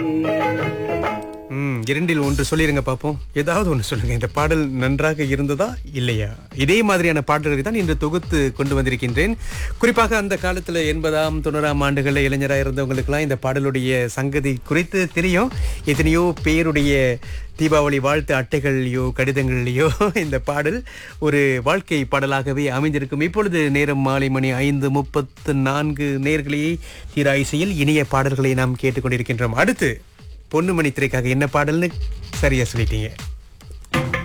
ம் இரண்டில் ஒன்று சொல்லிருங்க பாப்போம் ஏதாவது ஒன்று சொல்லுங்க இந்த பாடல் நன்றாக இருந்ததா இல்லையா இதே மாதிரியான பாடல்களை தான் இன்று தொகுத்து கொண்டு வந்திருக்கின்றேன் குறிப்பாக அந்த காலத்துல எண்பதாம் தொண்ணூறாம் ஆண்டுகளில் இளைஞராக இருந்தவங்களுக்கெல்லாம் இந்த பாடலுடைய சங்கதி குறித்து தெரியும் எத்தனையோ பேருடைய தீபாவளி வாழ்த்து அட்டைகள்லையோ கடிதங்கள்லையோ இந்த பாடல் ஒரு வாழ்க்கை பாடலாகவே அமைந்திருக்கும் இப்பொழுது நேரம் மாலை மணி ஐந்து முப்பத்து நான்கு நேர்களையே தீரா இசையில் இனிய பாடல்களை நாம் கேட்டுக்கொண்டிருக்கின்றோம் அடுத்து பொன்னுமணி திரைக்காக என்ன பாடல்னு சரியா சொல்லிட்டீங்க